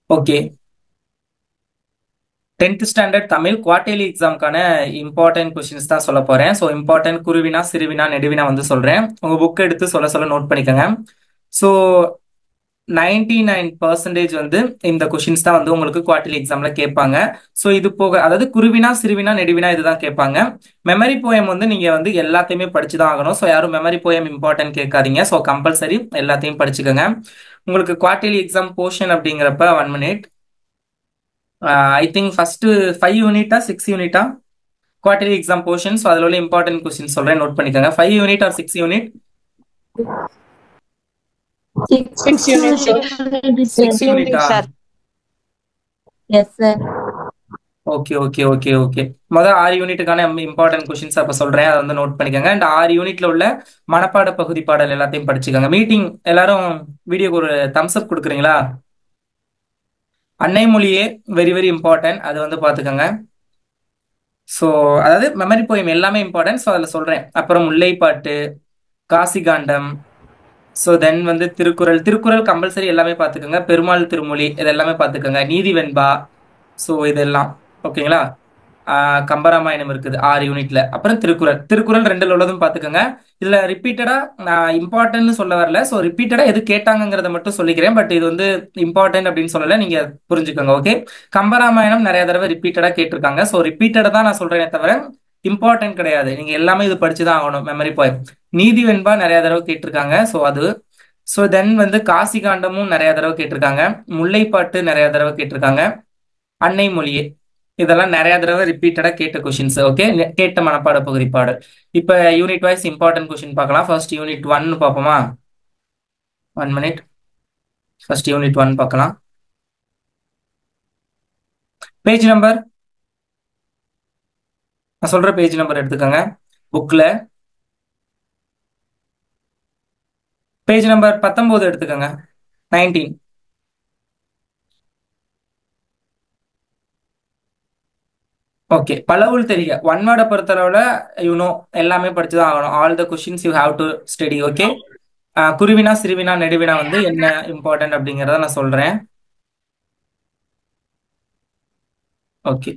Okay tenth standard Tamil quarterly எக்ஸாம்க்கான important questions தான் சொல்ல போறேன் ஸோ இம்பார்ட்டன்ட் குருவினா சிறுவினா நெடுவினா வந்து சொல்றேன் உங்க புக் எடுத்து சொல்ல சொல்ல நோட் பண்ணிக்கோங்க ஸோ நைன்டி நைன் பர்சன்டேஜ் வந்து இந்த கொஷின்ஸ் தான் வந்து உங்களுக்கு குவார்டர்லி எக்ஸாம்ல கேட்பாங்க ஸோ இது போக அதாவது குருவினா சிறுவினா நெடுவினா இதுதான் கேட்பாங்க மெமரி போயம் வந்து நீங்க வந்து எல்லாத்தையுமே படிச்சு தான் ஆகணும் ஸோ யாரும் மெமரி போயம் இம்பார்ட்டன்ட் கேட்காதீங்க ஸோ கம்பல்சரி எல்லாத்தையும் படிச்சுக்கோங்க உங்களுக்கு குவார்டர்லி எக்ஸாம் போர்ஷன் அப்படிங்கிறப்ப one minute I think first five யூனிட்டா சிக்ஸ் யூனிட்டா குவார்டர்லி எக்ஸாம் போர்ஷன் ஸோ அதில் உள்ள இம்பார்ட்டன்ட் கொஸ்டின் சொல்றேன் நோட் பண்ணிக்கோங்க five unit or six unit Six units, sir. Six யூனிட்டா Yes, sir. Okay okay okay okay முதல் ஆறு யூனிட்டுக்கான இம்பார்ட்டன்ட் கொஸ்டின்ஸ் அப்ப சொல்றேன் அதை வந்து நோட் பண்ணிக்கோங்க அண்ட் ஆறு யூனிட்ல உள்ள மனப்பாட பகுதி பாடல் எல்லாத்தையும் படிச்சுக்கோங்க மீட்டிங் எல்லாரும் வீடியோக்கு ஒரு தம்ஸ் அப் கொடுக்குறீங்களா அன்னை மொழியே வெரி வெரி இம்பார்ட்டன்ட் அது வந்து பார்த்துக்கோங்க ஸோ அதாவது மெமரி போயம் எல்லாமே இம்பார்ட்டன்ட் ஸோ அதில் சொல்கிறேன் அப்புறம் முல்லைப்பாட்டு காசிகாண்டம் ஸோ தென் வந்து திருக்குறள் திருக்குறள் கம்பல்சரி எல்லாமே பார்த்துக்கோங்க பெருமாள் திருமொழி இது எல்லாமே பார்த்துக்கோங்க நீதி வெண்பா ஸோ இதெல்லாம் ஓகேங்களா ஆஹ் கம்பராமாயணம் இருக்குது ஆறு யூனிட்ல அப்புறம் திருக்குறள் திருக்குறள் ரெண்டுல உள்ளதும் பார்த்துக்கோங்க இதுல ரிப்பீட்டடா நான் இம்பார்ட்டன்ட்னு சொல்ல வரல ஸோ ரிப்பீட்டடா எது கேட்டாங்கிறத மட்டும் சொல்லிக்கிறேன் பட் இது வந்து இம்பார்ட்டன்ட் அப்படின்னு சொல்லல நீங்க புரிஞ்சுக்கோங்க ஓகே கம்பராமாயணம் நிறைய தடவை ரிப்பீட்டடா கேட்டிருக்காங்க ஸோ ரிப்பீட்டடா தான் நான் சொல்றேனே தவிர இம்பார்ட்டன்ட் கிடையாது நீங்க எல்லாமே இது படிச்சுதான் ஆகணும் மெமரி போய் நீதி வெண்பா நிறைய தடவை கேட்டிருக்காங்க ஸோ அது ஸோ தென் வந்து காசி காண்டமும் நிறைய தடவை கேட்டிருக்காங்க முல்லைப்பாட்டு நிறைய தடவை கேட்டிருக்காங்க அன்னை மொழியே இதெல்லாம் நிறைய தடவை ரிப்பீட்டடா கேட்ட கொஷின்ஸ் ஓகே கேட்ட மனப்பாட பகுதி பாடல் இப்ப யூனிட் வைஸ் இம்பார்ட்டன்ட் கொஷின் பார்க்கலாம் ஃபர்ஸ்ட் யூனிட் ஒன் பார்ப்போமா one minute first unit one பார்க்கலாம் பேஜ் நம்பர் நான் சொல்ற பேஜ் நம்பர் எடுத்துக்கோங்க புக்ல பேஜ் நம்பர் பத்தொன்பது எடுத்துக்கோங்க நைன்டீன் ஓகே பலவுள் தெரிய ஒன் வேர்டை பொறுத்தளவுல யூனோ எல்லாமே படிச்சுதான் ஆகணும் all the questions you have to study okay குருவினா சிறுவினா நெடுவினா வந்து என்ன இம்பார்ட்டன்ட் அப்படிங்கிறத நான் சொல்றேன் ஓகே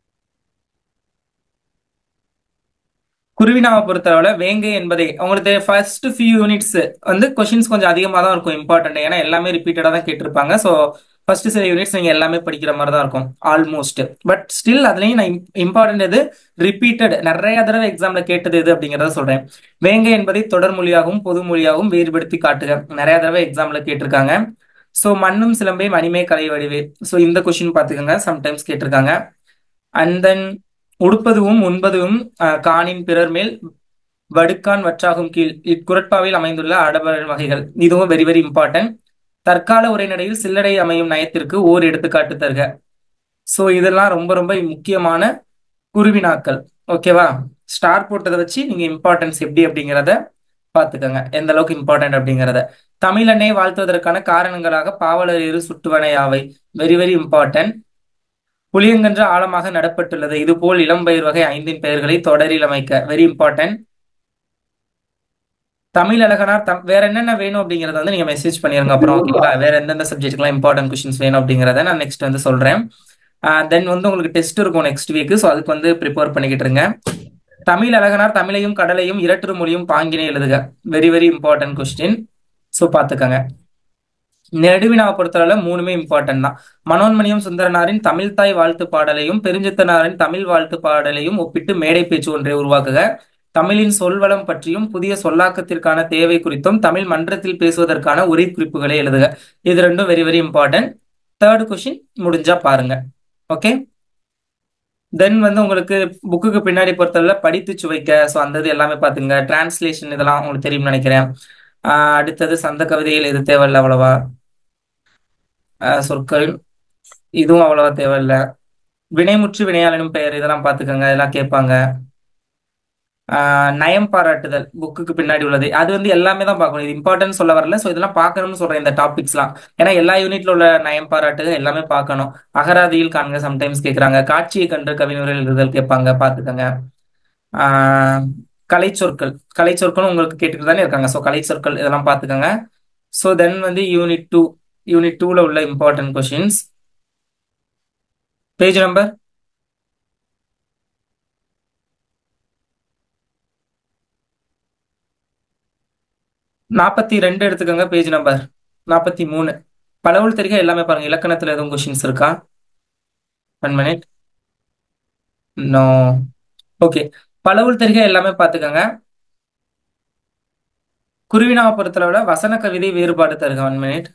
குருவினாவை பொறுத்தளவுல வேங்கை என்பதை உங்களுக்கு ஃபர்ஸ்ட் ஃபியூ யூனிட்ஸ் வந்து கொஷின்ஸ் கொஞ்சம் அதிகமாக தான் இருக்கும் இம்பார்ட்டன்ட் ஏன்னா எல்லாமே ரிப்பீட்டடாக தான் கேட்டிருப்பாங்க ஸோ ஃபர்ஸ்ட் சில யூனிட்ஸ் நீங்க எல்லாமே படிக்கிற மாதிரி தான் இருக்கும் ஆல்மோஸ்ட் பட் ஸ்டில் அதுலயும் நான் இம்பார்ட்டன்ட் எது ரிப்பீட்டட் நிறைய தடவை எக்ஸாம்ல கேட்டது எது அப்படிங்கறத சொல்றேன் வேங்கை என்பதை தொடர் மொழியாகவும் பொது மொழியாகவும் வேறுபடுத்தி காட்டுக நிறைய தடவை எக்ஸாம்ல கேட்டிருக்காங்க ஸோ மண்ணும் சிலம்பை மணிமே கலை வடிவே ஸோ இந்த கொஸ்டின் பார்த்துக்கோங்க சம்டைம்ஸ் கேட்டிருக்காங்க அண்ட் தென் உடுப்பதுவும் உண்பதும் காணின் பிறர் மேல் வடுக்கான் வற்றாகும் கீழ் இக்குரட்பாவில் அமைந்துள்ள அடபரன் வகைகள் இதுவும் வெரி வெரி இம்பார்ட்டன்ட் தற்கால உரைநடையில் சில்லடை அமையும் நயத்திற்கு ஓர் எடுத்துக்காட்டு தருக ஸோ இதெல்லாம் ரொம்ப ரொம்ப முக்கியமான குருவினாக்கள் ஓகேவா ஸ்டார் போட்டதை வச்சு நீங்க இம்பார்ட்டன்ஸ் எப்படி அப்படிங்கிறத பார்த்துக்கோங்க எந்த அளவுக்கு இம்பார்ட்டன்ட் அப்படிங்கிறத தமிழனை வாழ்த்துவதற்கான காரணங்களாக பாவலர் இரு சுட்டுவனை யாவை வெரி வெரி இம்பார்ட்டன்ட் புளியங்கன்று ஆழமாக நடப்பட்டுள்ளது இதுபோல் இளம்பயிர் வகை ஐந்தின் பெயர்களை தொடரில் அமைக்க வெரி இம்பார்ட்டன்ட் தமிழ் அழகனார் தம் வேற என்னென்ன வேணும் அப்படிங்கறத வந்து நீங்க மெசேஜ் பண்ணிருங்க அப்புறம் ஓகேங்களா வேற எந்தெந்த சப்ஜெக்ட்லாம் இம்பார்ட்டன்ட் கொஸ்டின்ஸ் வேணும் அப்படிங்கறத நான் நெக்ஸ்ட் வந்து சொல்றேன் தென் வந்து உங்களுக்கு டெஸ்ட் இருக்கும் நெக்ஸ்ட் வீக் ஸோ அதுக்கு வந்து ப்ரிப்பேர் பண்ணிக்கிட்டு இருங்க தமிழ் அழகனார் தமிழையும் கடலையும் இரட்டு மொழியும் பாங்கினே எழுதுக very very important question so பார்த்துக்கங்க நெடுவினாவை பொறுத்தவரை மூணுமே இம்பார்ட்டன்ட் தான் மனோன்மணியம் சுந்தரனாரின் தமிழ் தாய் வாழ்த்து பாடலையும் பெருஞ்சித்தனாரின் தமிழ் வாழ்த்து பாடலையும் ஒப்பிட்டு மேடை பேச்சு ஒன்றை உருவாக்குக தமிழின் சொல்வளம் பற்றியும் புதிய சொல்லாக்கத்திற்கான தேவை குறித்தும் தமிழ் மன்றத்தில் பேசுவதற்கான உரை குறிப்புகளை எழுதுக இது ரெண்டும் very very important third question முடிஞ்சா பாருங்க ஓகே தென் வந்து உங்களுக்கு புக்குக்கு பின்னாடி பொறுத்தவரை படித்து சுவைக்க ஸோ அந்த இது எல்லாமே பார்த்துங்க டிரான்ஸ்லேஷன் இதெல்லாம் உங்களுக்கு தெரியும்னு நினைக்கிறேன் அடுத்தது சந்த கவிதைகள் இது தேவையில்லை அவ்வளவா சொற்கள் இதுவும் அவ்வளவா தேவையில்லை வினைமுற்று வினையாளனும் பெயர் இதெல்லாம் பார்த்துக்கோங்க இதெல்லாம் கேட்பாங்க நயம் பாராட்டுதல் புக்குக்கு பின்னாடி உள்ளது அது வந்து எல்லாமே தான் பார்க்கணும் இது இம்பார்ட்டன்ட் சொல்ல வரல ஸோ இதெல்லாம் பார்க்கணும்னு சொல்றேன் இந்த டாபிக்ஸ்லாம் ஏன்னா எல்லா யூனிட்ல உள்ள நயம் பாராட்டுகள் எல்லாமே பார்க்கணும் அகராதியில் காண்க சம்டைம்ஸ் கேட்குறாங்க காட்சியை கண்டு கவிஞர்கள் எழுதுதல் கேட்பாங்க பார்த்துக்கோங்க கலை சொற்கள் கலை சொற்களும் உங்களுக்கு கேட்டுட்டு தானே இருக்காங்க ஸோ கலை சொற்கள் இதெல்லாம் பார்த்துக்கோங்க ஸோ தென் வந்து யூனிட் டூ யூனிட் டூல உள்ள இம்பார்ட்டன்ட் கொஷின்ஸ் பேஜ் நம்பர் நாற்பத்தி ரெண்டு எடுத்துக்கோங்க பேஜ் நம்பர் நாற்பத்தி மூணு பலவுள் தெரிக எல்லாமே பாருங்க இலக்கணத்துல எதுவும் கொஷின்ஸ் இருக்கா ஒன் மினிட் நோ ஓகே பலவுள் தெரிக எல்லாமே பார்த்துக்கோங்க குருவினாவை பொறுத்தளவுல வசன கவிதை வேறுபாடு தருக ஒன் மினிட்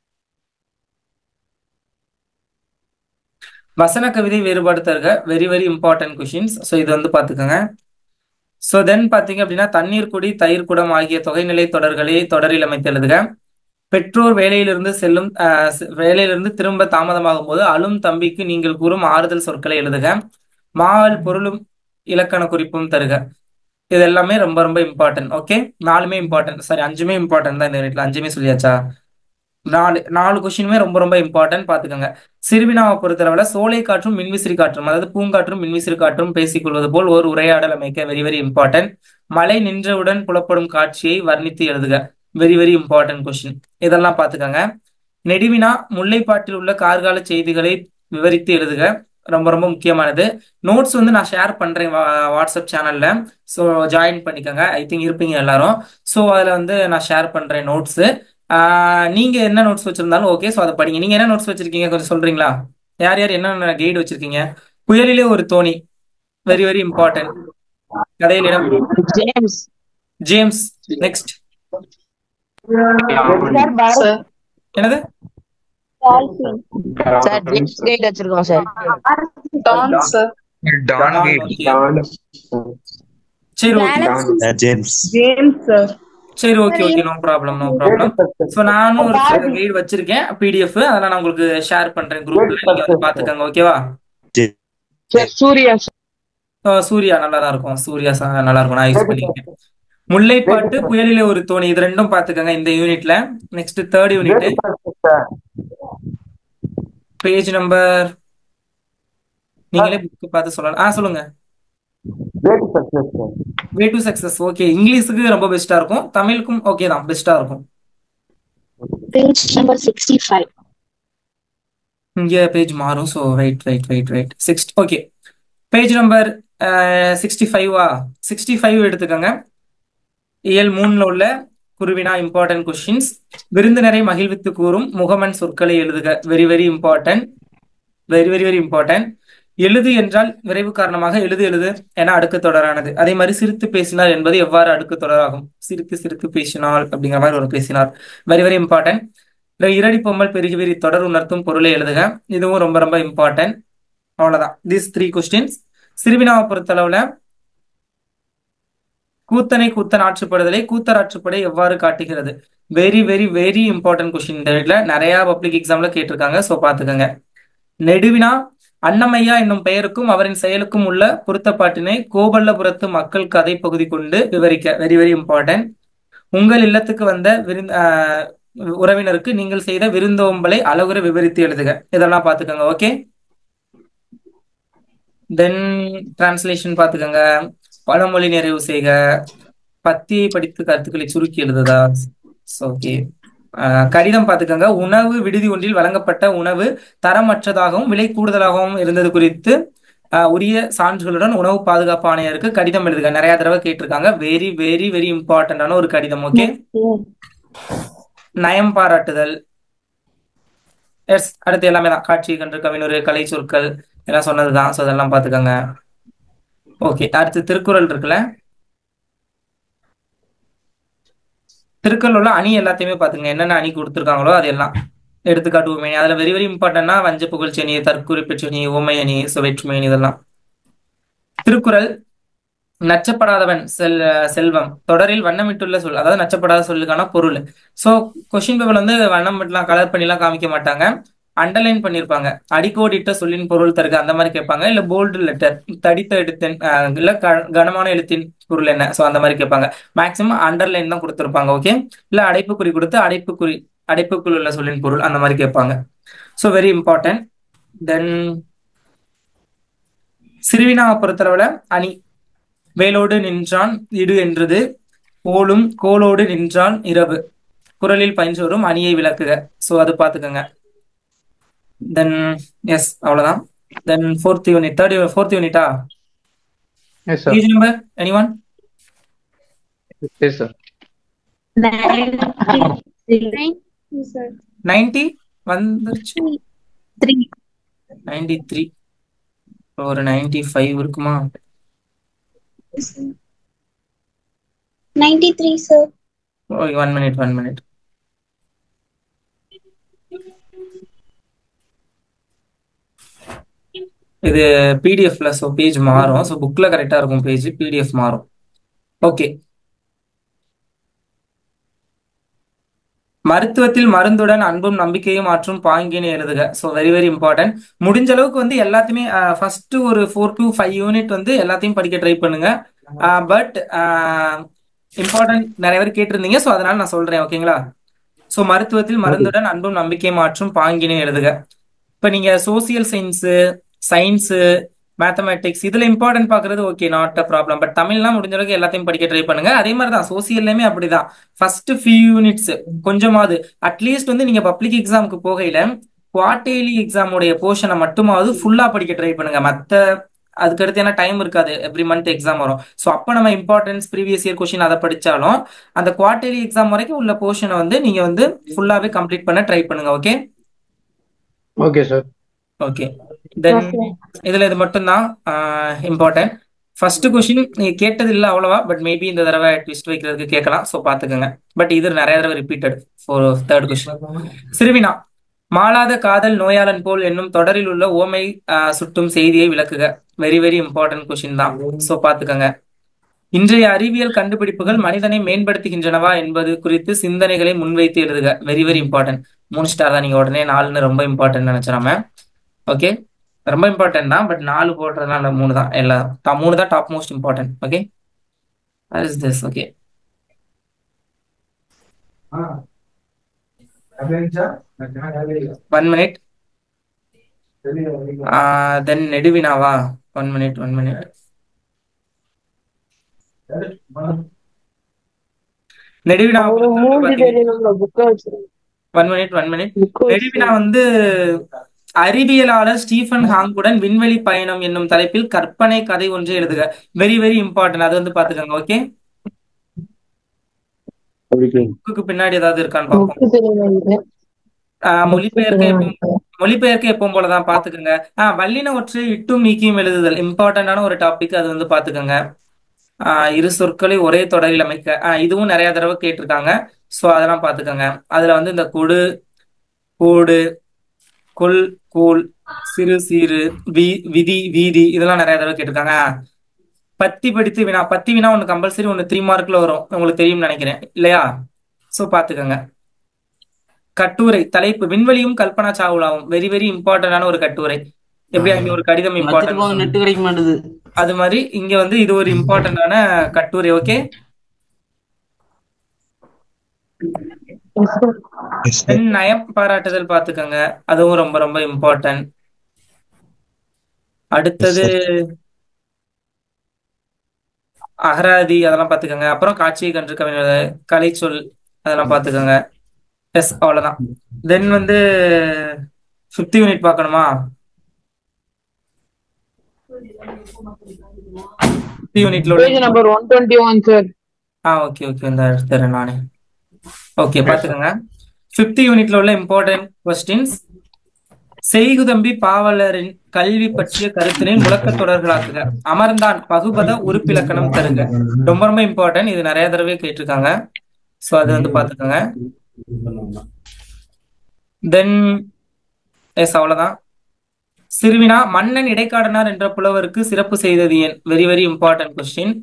வசன கவிதை வேறுபாடு தருக very very important questions so இது வந்து பார்த்துக்கோங்க ஸோ தென் பார்த்தீங்க அப்படின்னா தண்ணீர் குடி தயிர் குடம் ஆகிய தொகைநிலை தொடர்களை தொடரில் அமைத்து எழுதுக பெற்றோர் வேலையிலிருந்து செல்லும் அஹ், செ- வேலையிலிருந்து திரும்ப தாமதமாகும் போது அழும் தம்பிக்கு நீங்கள் கூறும் ஆறுதல் சொற்களை எழுதுக மாவல் பொருளும் இலக்கண குறிப்பும் தருக இது எல்லாமே ரொம்ப ரொம்ப இம்பார்ட்டன்ட் ஓகே நாலுமே இம்பார்ட்டன்ட் சாரி அஞ்சுமே இம்பார்ட்டன்ட் தான் இந்த யூனிட்ல அஞ்சுமே சொல்லியாச்சா நாலு நாலு கொஸ்டினுமே ரொம்ப ரொம்ப இம்பார்ட்டன்ட் பாத்துக்கோங்க சிறுவினாவை பொறுத்தளவுல சோலை காற்றும் மின்விசிறி காற்றும் அதாவது பூங்காற்றும் மின்விசிறி காற்றும் பேசிக் கொள்வது போல் ஒரு உரையாடல் அமைக்க வெரி வெரி இம்பார்ட்டன்ட் மழை நின்றவுடன் புலப்படும் காட்சியை வர்ணித்து எழுதுக வெரி வெரி இம்பார்ட்டன்ட் கொஸ்டின் இதெல்லாம் பாத்துக்கோங்க நெடுவினா முல்லைப்பாட்டில் உள்ள கார்கால செய்திகளை விவரித்து எழுதுக ரொம்ப ரொம்ப முக்கியமானது நோட்ஸ் வந்து நான் ஷேர் பண்றேன் வா- வாட்ஸ்அப் சேனல்ல ஸோ ஜாயின் பண்ணிக்கோங்க ஐ திங்க் இருப்பீங்க எல்லாரும் ஸோ அதில் வந்து நான் ஷேர் பண்றேன் நோட்ஸ் நீங்க என்ன நோட்ஸ் வச்சிருந்தாலும் ஓகே ஸோ அதை படிங்க நீங்க என்ன நோட்ஸ் வச்சிருக்கீங்க கொஞ்சம் சொல்றீங்களா யார் யார் என்னென்ன கைடு வச்சிருக்கீங்க புயலிலே ஒரு தோணி வெரி வெரி இம்பார்ட்டன்ட் கதையில் இடம் ஜேம்ஸ் ஜேம்ஸ் நெக்ஸ்ட் சார் என்னது சார் ஜேம்ஸ் கைட் வச்சிருக்கோம் sir Don sir Don Okay. சரி ஓகே ஜேம்ஸ் ஜேம்ஸ் சார் சரி okay okay no problem no problem so நானும் ஒரு கைடு வச்சிருக்கேன் பிடிஎஃப் அதெல்லாம் நான் உங்களுக்கு ஷேர் பண்றேன் குரூப்ல நீங்க வந்து பாத்துக்கோங்க ஓகேவா சார் சூர்யா சூர்யா நல்லா தான் இருக்கும் சூர்யா ச- நல்லா இருக்கும் நான் யூஸ் பண்ணிருக்கேன் முல்லைப்பாட்டு புயலிலே ஒரு தோணி இது ரெண்டும் பாத்துக்கோங்க இந்த யூனிட்ல next third unit page number நீங்களே புக் பார்த்து சொல்லலாம் ஆ சொல்லுங்க வே டு சக்சஸ் ஓகே இங்கிலீஷுக்கு ரொம்ப பெஸ்டா இருக்கும் தமிழுக்கும் ஓகே தான் பெஸ்டா இருக்கும் Page number sixty-five. இங்க பேஜ் மாறும் so right right right right six okay page number sixty ஃபைவா சிக்ஸ்டி ஃபைவ் எடுத்துக்கோங்க இயல் மூணுல உள்ள குருவினா இம்பார்ட்டன்ட் கொஸ்டின்ஸ் விருந்தினரை மகிழ்வித்து கூறும் முகமன் சொற்களை எழுதுக very very important very very very important எழுது என்றால் விரைவு காரணமாக எழுது எழுது என அடுக்கு தொடரானது அதே மாதிரி சிரித்து பேசினார் என்பது எவ்வாறு அடுக்கு தொடராகும் சிரித்து சிரித்து பேசினாள் அப்படிங்கிற மாதிரி ஒரு பேசினார் வெரி வெரி இம்பார்ட்டன்ட் இரடி பொம்மல் பெருகி வெறி தொடர் உணர்த்தும் பொருளை எழுதுக இதுவும் ரொம்ப ரொம்ப இம்பார்ட்டன்ட் அவ்வளவுதான் தீஸ் த்ரீ கொஸ்டின்ஸ் சிறுவினாவை பொறுத்தளவுல கூத்தனை கூத்தன் ஆற்றுப்படுதலை கூத்தர் ஆற்றுப்படை எவ்வாறு காட்டுகிறது very very very important question இந்த வீட்ல நிறைய பப்ளிக் எக்ஸாம்ல கேட்டிருக்காங்க சோ பாத்துக்கோங்க நெடுவினா அன்னமையா என்னும் பெயருக்கும் அவரின் செயலுக்கும் உள்ள பொருத்தப்பாட்டினை கோபல்லபுரத்து மக்கள் கதை பகுதி கொண்டு விவரிக்க வெரி வெரி இம்பார்ட்டன்ட் உங்கள் இல்லத்துக்கு வந்த விருந்த ஆஹ் உறவினருக்கு நீங்கள் செய்த விருந்தோம்பலை அழகுற விவரித்து எழுதுக இதெல்லாம் பாத்துக்கோங்க ஓகே தென் டிரான்ஸ்லேஷன் பாத்துக்கோங்க பழமொழி நிறைவு செய்க பத்தியை படித்து கருத்துக்களை சுருக்கி எழுதுதா ஓகே கடிதம் பாத்துக்கோங்க உணவு விடுதி ஒன்றில் வழங்கப்பட்ட உணவு தரமற்றதாகவும் விலை கூடுதலாகவும் இருந்தது குறித்து ஆஹ், உரிய சான்றுகளுடன் உணவு பாதுகாப்பு ஆணையருக்கு கடிதம் எழுதுக நிறைய தடவை கேட்டிருக்காங்க வெரி வெரி வெரி இம்பார்ட்டன்டான ஒரு கடிதம் ஓகே நயம் பாராட்டுதல் எஸ் அடுத்து எல்லாமே தான் காட்சி கன்று கவினுரு கலை சொற்கள் எல்லாம் சொன்னதுதான் ஸோ அதெல்லாம் பார்த்துக்கோங்க ஓகே அடுத்து திருக்குறள் இருக்குல்ல திருக்குறள் அணி எல்லாத்தையுமே பார்த்துங்க என்னென்ன அணி கொடுத்துருக்காங்களோ அது எல்லாம் எடுத்துக்காட்டு உண்மை அதுல வெரி வெரி இம்பார்ட்டன்ட்னா வஞ்ச புகழ்ச்செணி தற்குறிப்பெற்றணி உமை அணி ஸோ வெற்றுமை இதெல்லாம் திருக்குறள் நச்சப்படாதவன் செல் செல்வம் தொடரில் வண்ணமிட்டுள்ள சொல் அதாவது நச்சப்படாத சொல்லுக்கான பொருள் சோ கொஸ்டின் பேப்பர்ல வந்து வண்ணம் மட்டும் கலர் பண்ணிலாம் காமிக்க மாட்டாங்க அண்டர்லைன் பண்ணிருப்பாங்க அடிக்கோடிட்ட சொல்லின் பொருள் தருக அந்த மாதிரி கேட்பாங்க இல்ல போல்டு லெட்டர் தடித்த எழுத்தின் அஹ், இல்ல க- கனமான எழுத்தின் பொருள் என்ன சோ அந்த மாதிரி கேட்பாங்க மேக்சிமம் அண்டர்லைன் தான் கொடுத்துருப்பாங்க ஓகே இல்ல அடைப்புக்குறி கொடுத்து அடைப்புக்குறி அடைப்புக்குள் உள்ள சொல்லின் பொருள் அந்த மாதிரி கேட்பாங்க ஸோ வெரி இம்பார்ட்டன்ட் தென் சிறுவினாவை பொறுத்தளவுல அணி வேலோடு நின்றான் இடு என்றது கோலும் கோலோடு நின்றான் இரவு குரலில் பயின்று வரும் அணியை விளக்குக சோ அது பாத்துக்கோங்க தென் எஸ் அவ்வளவுதான் then fourth unit third fourth யூனிட்டா Yes, sir. Page number any one Yes, sir. Ninety வந்துருச்சு நைன்டி த்ரீ ஒரு நைன்டி ஃபைவ் இருக்குமா Ninety-three, sir. One minute one minute இது பிடிஎஃப்ல ஸோ பேஜ் மாறும் ஸோ புக்ல கரெக்டா இருக்கும் பேஜ் பிடிஎஃப் மாறும் ஓகே மருத்துவத்தில் மருந்துடன் அன்பும் நம்பிக்கையும் ஆற்றும் பாங்கினை எழுதுக ஸோ வெரி வெரி இம்பார்ட்டன்ட் முடிஞ்ச அளவுக்கு வந்து எல்லாத்தையுமே ஃபர்ஸ்ட் ஒரு ஃபோர் டு ஃபைவ் யூனிட் வந்து எல்லாத்தையும் படிக்க ட்ரை பண்ணுங்க பட் இம்பார்ட்டன்ட் நிறைய பேர் கேட்டிருந்தீங்க ஸோ அதனால நான் சொல்றேன் ஓகேங்களா ஸோ மருத்துவத்தில் மருந்துடன் அன்பும் நம்பிக்கையும் ஆற்றும் பாங்கினை எழுதுக இப்போ நீங்க சோசியல் சயின்ஸு சயின்ஸு மேத்தமேட்டிக்ஸ் இதுல இம்பார்ட்டன்ட் பாக்குறது okay not a problem but தமிழ்லாம் முடிஞ்ச அளவுக்கு எல்லாத்தையும் படிக்க ட்ரை பண்ணுங்க அதே மாதிரி தான் சோசியல்லையுமே அப்படிதான் ஃபர்ஸ்ட் ஃபியூ யூனிட்ஸ் கொஞ்சமாவது அட்லீஸ்ட் வந்து நீங்க பப்ளிக் எக்ஸாமுக்கு போகையில குவார்டர்லி எக்ஸாமுடைய போர்ஷனை மட்டுமாவது ஃபுல்லா படிக்க ட்ரை பண்ணுங்க மத்த அதுக்கடுத்து ஏன்னா டைம் இருக்காது எவ்ரி மந்த் எக்ஸாம் வரும் ஸோ அப்போ நம்ம இம்பார்ட்டன்ஸ் ப்ரீவியஸ் இயர் கொஸ்டின் அதை படிச்சாலும் அந்த குவார்டர்லி எக்ஸாம் வரைக்கும் உள்ள போர்ஷனை வந்து நீங்க வந்து ஃபுல்லாவே கம்ப்ளீட் பண்ண ட்ரை பண்ணுங்க okay Okay, sir. Okay then இதுல இது மட்டும்தான் இம்பார்ட்டன்ட் ஃபர்ஸ்ட் கொஸ்டின் நீங்க கேட்டது இல்ல அவ்வளவா பட் மேபி இந்த தடவை ட்விஸ்ட் வைக்கிறதுக்கு கேட்கலாம் ஸோ பாத்துக்கோங்க பட் இது நிறைய தடவை ரிப்பீட்டட் ஃபார் தேர்ட் கொஸ்டின் சிறுவினா மாளாத காதல் நோயாளன் போல் என்னும் தொடரில் உள்ள ஓமை ஆஹ், சுட்டும் செய்தியை விளக்குக வெரி வெரி இம்பார்ட்டன்ட் கொஸ்டின் தான் ஸோ பாத்துக்கோங்க இன்றைய அறிவியல் கண்டுபிடிப்புகள் மனிதனை மேம்படுத்துகின்றனவா என்பது குறித்து சிந்தனைகளை முன்வைத்து எழுதுக வெரி வெரி இம்பார்ட்டன்ட் மூணு ஸ்டார் தான் நீங்க உடனே நாலுன்னு ரொம்ப இம்பார்ட்டன்ட் நினைச்சிடாம ஓகே ரொம்ப இம்பார்ட்டன்ட் தான் பட் நாலு போடுறதுனால மூணு தான் எல்லா top- மூணு தான் top most important okay is this okay one minute then நெடுவினாவா ஒன் மினிட் ஒன் மினிட் நெடுவினா ஒரு மூஞ்சி தெரியணும்ல புக்க வச்சிருக்கேன் ஒன் மினிட் ஒன் மினிட் புக்க நெடுவினா வந்து அறிவியலாளர் ஸ்டீஃபன் ஹாங்குடன் விண்வெளி பயணம் என்னும் தலைப்பில் கற்பனை கதை ஒன்றை எழுதுக வெரி வெரி இம்பார்ட்டன்ட் அது வந்து பாத்துக்கோங்க ஓகே புக்குக்கு பின்னாடி ஏதாவது இருக்கான்னு பார்ப்போம் புக்கு தெரியல ஆஹ் மொழிபெயர்க்க எப்பவும் மொழிபெயர்க்க எப்பவும் போலதான் பாத்துக்கோங்க ஆஹ் வல்லின ஒற்றை இட்டும் நீக்கியும் எழுதுதல் இம்பார்ட்டன்டான ஒரு டாபிக் அது வந்து பாத்துக்கோங்க ஆஹ் இரு சொற்களை ஒரே தொடரில் அமைக்க ஆஹ் இதுவும் நிறைய தடவை கேட்டிருக்காங்க சோ அதெல்லாம் பாத்துக்கோங்க அதுல வந்து இந்த கொடு கோடு கொல் கோல் சிறு சீரு வி விதி வீதி இதெல்லாம் நிறைய தடவை கேட்டிருக்காங்க ஆஹ் பத்தி படித்து வினா பத்தி வினா ஒன்று கம்பல்சரி ஒன்று த்ரீ மார்க்ல வரும் உங்களுக்கு தெரியும்னு நினைக்கிறேன் இல்லையா சோ பாத்துக்கோங்க கட்டுரை தலைப்பு விண்வெளியும் கல்பனா சாவ்லாவும் வெரி வெரி இம்பார்ட்டன்டான ஒரு கட்டுரை எப்படி அங்க ஒரு கடிதம் வச்சிருப்பாங்க இம்பார்ட்டன்ட் நெட் கிடைக்க மாட்டுது அது மாதிரி இங்க வந்து இது ஒரு இம்பார்ட்டன்டான கட்டுரை ஓகே பெண் நயம் பாராட்டுதல் பாத்துக்கோங்க அதுவும் ரொம்ப ரொம்ப இம்பார்ட்டன்ட் அடுத்தது அகராதி அதெல்லாம் பாத்துக்கோங்க அப்புறம் காட்சியை கன்று கவிஞர் கலைச்சொல் அதெல்லாம் பாத்துக்கோங்க எஸ் அவ்வளவுதான் தென் வந்து ஃபிஃப்த் யூனிட் பார்க்கணுமா ஃபிஃப்த் யூனிட்ல உள்ள page number one twenty one sir ஆ ஓகே ஓகே இந்த எடுத்துறேன் நானே ஓகே பாத்துக்கோங்க ஃபிஃப்த் யூனிட்ல உள்ள இம்பார்ட்டன்ட் கொஸ்டின்ஸ் செய்குதம்பி பாவலரின் கல்வி பற்றிய கருத்தினை முழக்கத் தொடர்களாக்குக அமர்ந்தான் பகுபத உறுப்பிலக்கணம் தருங்க ரொம்ப ரொம்ப இம்பார்ட்டன்ட் இது நிறைய தடவை கேட்டிருக்காங்க சோ அது வந்து பாத்துக்கோங்க தென் எஸ் அவ்வளவுதான் சிறுவினா மன்னன் இடைக்காடனார் என்ற புலவருக்கு சிறப்பு செய்தது ஏன் very very important question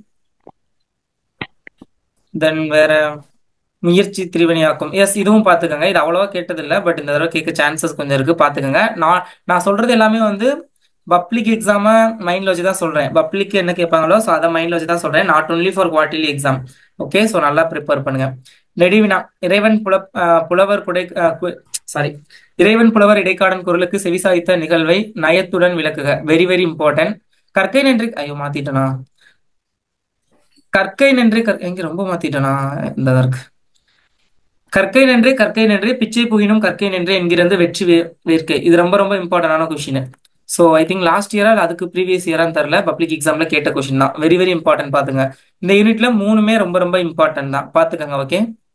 then வேற முயற்சி திரிவினையாக்கும் எஸ் இதுவும் பாத்துக்கோங்க இது அவ்வளவா கேட்டதில்ல பட் இந்த தடவை கேட்க சான்சஸ் கொஞ்சம் இருக்கு பாத்துக்கோங்க நான் நான் சொல்றது எல்லாமே வந்து பப்ளிக் எக்ஸாம மைண்ட்ல வச்சு தான் சொல்றேன் பப்ளிக் என்ன கேட்பாங்களோ ஸோ அதை மைண்ட்ல வச்சு தான் சொல்றேன் not only for quarterly exam okay so நல்லா ப்ரிப்பேர் பண்ணுங்க நெடுவினா இறைவன் புல அஹ் புலவர் குடை சாரி இறைவன் புலவர் இடைக்காடன் குரலுக்கு செவிசாய்த்த நிகழ்வை நயத்துடன் விளக்குக வெரி வெரி இம்பார்ட்டன்ட் கற்கை நன்றி ஐயோ மாத்திட்டனா கற்கை நன்றி கற்- எங்க ரொம்ப மாத்திட்டனா இந்த இருக்கு கற்கை நன்றி கற்கை நன்றி பிச்சை புகினும் கற்கை நன்றி என்கிறது வெற்றி வே- வேர்க்கை இது ரொம்ப ரொம்ப இம்பார்ட்டன்டான question so I think last இயரா இல்லை அதுக்கு ப்ரீவியஸ் இயரான்னு தெரில பப்ளிக் எக்ஸாம்ல கேட்ட கொஷின் தான் வெரி வெரி இம்பார்ட்டன்ட் பாத்துங்க இந்த யூனிட்ல மூணுமே ரொம்ப ரொம்ப இம்பார்ட்டன்ட் தான் பாத்துக்கோங்க okay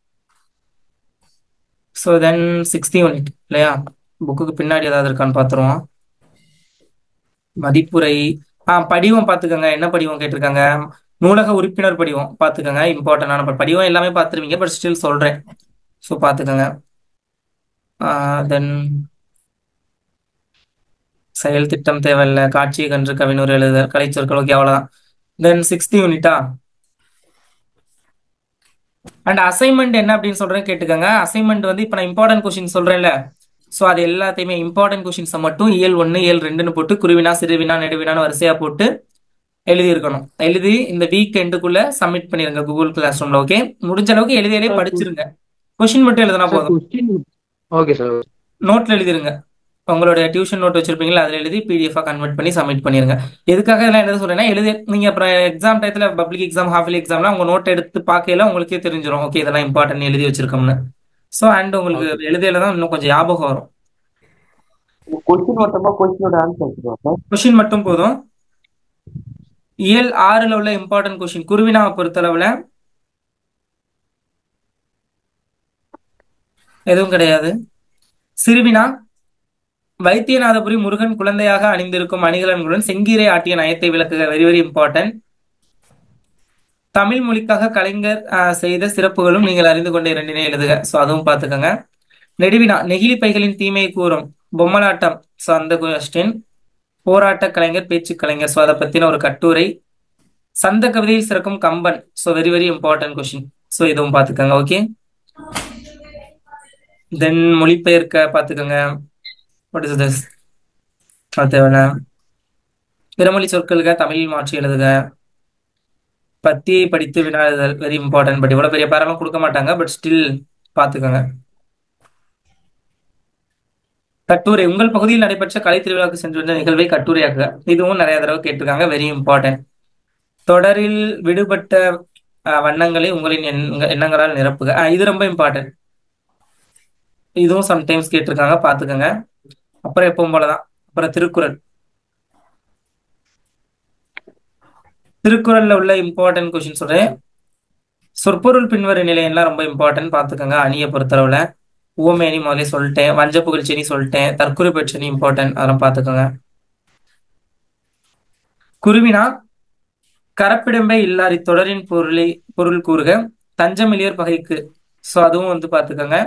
so then sixth unit இல்லையா புக்குக்கு பின்னாடி ஏதாவது இருக்கான்னு பார்த்துருவோம் மதிப்புரை ஆ படிவம் பார்த்துக்கோங்க என்ன படிவம் கேட்டிருக்காங்க நூலக உறுப்பினர் படிவம் பார்த்துக்கோங்க இம்பார்ட்டன்டான படிவம் எல்லாமே பார்த்துருவீங்க பட் ஸ்டில் சொல்கிறேன் ஸோ பார்த்துக்கோங்க தென் செயல் திட்டம் தேவையில்லை காட்சியை கன்று கவினூர் எழுதுதல் கலைச்சொற்கள் ஓகே அவ்வளோதான் தென் சிக்ஸ்த் யூனிட்டா அண்ட் அசைன்மெண்ட் என்ன அப்படின்னு சொல்றேன் கேட்டுக்கோங்க அசைன்மெண்ட் வந்து இப்போ நான் இம்பார்ட்டன்ட் கொஸ்டின் சொல்றேன்ல ஸோ அது எல்லாத்தையுமே இம்பார்ட்டன்ட் கொஸ்டின்ஸை மட்டும் இயல் ஒன்று இயல் ரெண்டுன்னு போட்டு குருவினா சிறுவினா நெடுவினான்னு வரிசையா போட்டு எழுதி இருக்கணும் எழுதி இந்த வீக் எண்டுக்குள்ள சப்மிட் பண்ணிருங்க கூகுள் கிளாஸ் ரூம்ல ஓகே முடிஞ்ச அளவுக்கு எழுதியாலே படிச்சிருங்க கொஸ்டின் மட்டும் எழுதினா சார் போதும் கொஸ்டின் ஓகே சார் நோட்ல எழுதிருங்க உங்களோட டியூஷன் நோட் வச்சிருப்பீங்களா அதில் எழுதி பிடிஎஃபாக கன்வெர்ட் பண்ணி சப்மிட் பண்ணிருங்க எதுக்காக இதெல்லாம் என்ன சொல்றேன்னா எழுதி நீங்க அப்புறம் எக்ஸாம் டயத்துல பப்ளிக் எக்ஸாம் ஹாஃப்லி எக்ஸாம்லாம் உங்க நோட் எடுத்து பார்க்கையில உங்களுக்கே தெரிஞ்சிடும் ஓகே இதெல்லாம் இம்பார்ட்டன்ட் எழுதி வச்சிருக்கோம்னு ஸோ அண்ட் உங்களுக்கு எழுதியில தான் இன்னும் கொஞ்சம் ஞாபகம் வரும் கொஸ்டின் மட்டுமா கொஸ்டினோட ஆன்சர் சார் கொஷின் மட்டும் போதும் இயல் ஆறுல உள்ள இம்பார்ட்டன்ட் கொஷின் குருவினாவை பொறுத்தளவுல எதுவும் கிடையாது சிறுவினா வைத்தியநாதபுரி முருகன் குழந்தையாக அணிந்திருக்கும் அணிகலன்களுடன் செங்கீரை ஆட்டிய நயத்தை விளக்குக வெரி வெரி இம்பார்ட்டன்ட் தமிழ் மொழிக்காக கலைஞர் ஆஹ், செய்த சிறப்புகளும் நீங்கள் அறிந்து கொண்ட இரண்டினை எழுதுக ஸோ அதுவும் பார்த்துக்கோங்க நெடுவினா நெகிழி பைகளின் தீமையை கூறும் பொம்மலாட்டம் ஸோ அந்த கொஸ்டின் போராட்ட கலைஞர் பேச்சு கலைஞர் ஸோ அதை பத்தின ஒரு கட்டுரை சந்த கவிதையில் சிறக்கும் Kamban so very very important question so இதுவும் பார்த்துக்கோங்க ஓகே தென் மொழிபெயர்க்க பார்த்துக்கோங்க வாட் இஸ் திஸ் அது தேவையில்ல பிறமொழி சொற்களுக்கு தமிழில் மாற்றி எழுதுக பத்தியை படித்து வினா எழுதுதல் வெரி இம்பார்ட்டன்ட் பட் இவ்வளவு பெரிய பேரெல்லாம் கொடுக்க மாட்டாங்க பட் ஸ்டில் பார்த்துக்கோங்க கட்டுரை உங்கள் பகுதியில் நடைபெற்ற கலை திருவிழாவுக்கு சென்று வந்த நிகழ்வை கட்டுரையாக்குக இதுவும் நிறைய தடவை கேட்டிருக்காங்க வெரி இம்பார்ட்டன்ட் தொடரில் விடுபட்ட அஹ், வண்ணங்களை உங்களின் எண்ண- எண்ணங்களால் நிரப்புக அஹ், இது ரொம்ப இம்பார்ட்டன்ட் இதுவும் சம்டைம்ஸ் கேட்டிருக்காங்க பார்த்துக்கோங்க அப்புறம் எப்பவும் போலதான் அப்புறம் திருக்குறள் திருக்குறள்ல உள்ள இம்பார்ட்டன்ட் கொஸ்டின் சொல்றேன் சொற்பொருள் பின்வரு நிலையெல்லாம் ரொம்ப இம்பார்ட்டன்ட் பார்த்துக்கோங்க அணியை பொறுத்தளவுல ஊமேனி முதலே சொல்லிட்டேன் வஞ்ச புகழ்ச்சினி சொல்லிட்டேன் தற்குறி பிரச்சனை இம்பார்ட்டன்ட் அதெல்லாம் பார்த்துக்கோங்க குருவினா கரப்பிடம்பை இல்லார் இத்தொடரின் பொருளை பொருள் கூறுக தஞ்சமிலியர் பகைக்கு ஸோ அதுவும் வந்து பார்த்துக்கோங்க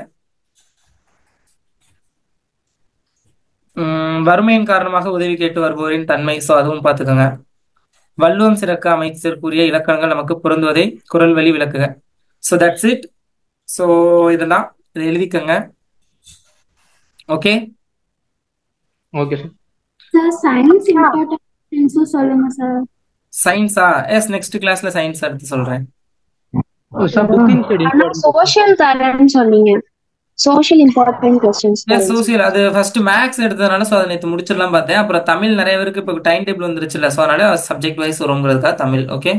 உம் வறுமையின் காரணமாக உதவி கேட்டு வருபவரின் தன்மை ஸோ அதுவும் பார்த்துக்கோங்க வள்ளுவம் சிறக்க அமைச்சர் கூறிய இலக்கணங்கள் நமக்கு பொருந்துவதை குரல் வழி விளக்குக ஸோ தட்ஸ் இட் ஸோ இதெல்லாம் இதை எழுதிக்கங்க okay okay sir sir science importance சொல்லுங்க சார் சயின்ஸா எஸ் நெக்ஸ்ட் கிளாஸ்ல சயின்ஸ் எடுத்து சொல்றேன் சார் புக்கிங் சைடு ஆனா சோஷியல் தரேன்னு சொன்னீங்க social important questions yes social அது ஃபர்ஸ்ட் மேக்ஸ் எடுத்ததுனால ஸோ அதை நேற்று முடிச்சிடலாம் பார்த்தேன் அப்புறம் தமிழ் நிறைய பேருக்கு இப்போ டைம் டேபிள் வந்துருச்சுல்ல ஸோ அதனால சப்ஜெக்ட் வைஸ் வருங்கிறதுக்கா Tamil okay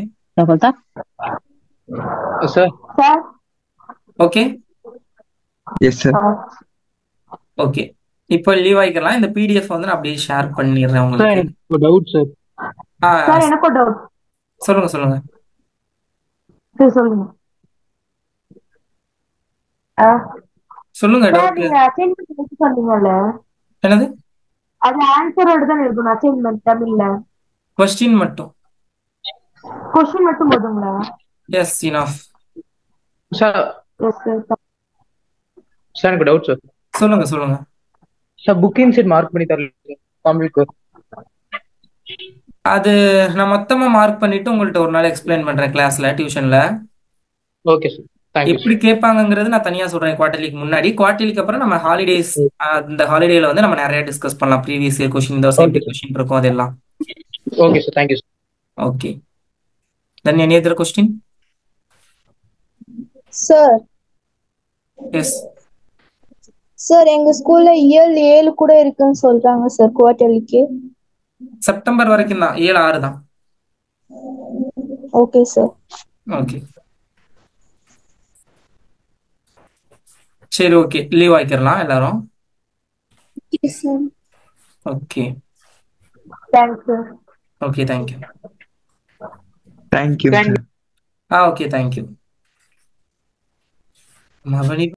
sir sir okay yes sir okay இப்போ லீவ் ஆயிக்கலாம் இந்த பிடிஎஃப் வந்து நான் அப்படியே ஷேர் பண்ணிடுறேன் சார் உங்களுக்கு எனக்கு ஒரு டவுட் சார் ஆ சார் எனக்கு ஒரு டவுட் சொல்லுங்க சொல்லுங்க சரி சொல்லுங்க ஆ, சொல்லுங்க சார் டவுட் நீங்க அசைன்மெண்ட் எழுதி சொன்னீங்கல்ல என்னது அது ஆன்சரோட தான் இருக்கணும் அசைன்மெண்ட் தமிழ்ல கொஸ்டின் மட்டும் கொஸ்டின் மட்டும் போதுங்களா yes enough sir yes sir sir எனக்கு டவுட் சார் சொல்லுங்க சொல்லுங்க சார் புக்கிங் சைட் மார்க் பண்ணி தரல சார் தமிழுக்கு அது நான் மொத்தமா மார்க் பண்ணிட்டு உங்கள்ட்ட ஒரு நாள் எக்ஸ்பிளைன் பண்றேன் கிளாஸ்ல டியூஷன்ல ஓகே சார் தேங்க்யூ எப்படி கேட்பாங்கங்கிறது நான் தனியா சொல்றேன் குவார்டர்லிக்கு முன்னாடி குவார்டர்லிக்கு அப்புறம் நம்ம ஹாலிடேஸ் இந்த ஹாலிடேல வந்து நம்ம நிறைய டிஸ்கஸ் பண்ணலாம் ப்ரீவியஸ் இயர் கொஸ்டின் இந்த சேஃப்டி கொஸ்டின் இருக்கும் அதெல்லாம் okay sir thank you sir okay then any other question sir yes sir எங்க ஸ்கூல்ல இயல் ஏழு கூட இருக்குன்னு சொல்றாங்க சார் குவார்டர்லிக்கு செப்டம்பர் வரைக்கும் தான் ஏழு ஆறு தான் ஓகே சார் ஓகே சரி ஓகே லீவ் ஆக்கிடலாம் எல்லாரும் sir okay thanks sir okay thank you thank you Thank sir ஆ ஓகே தேங்க்யூ மவனி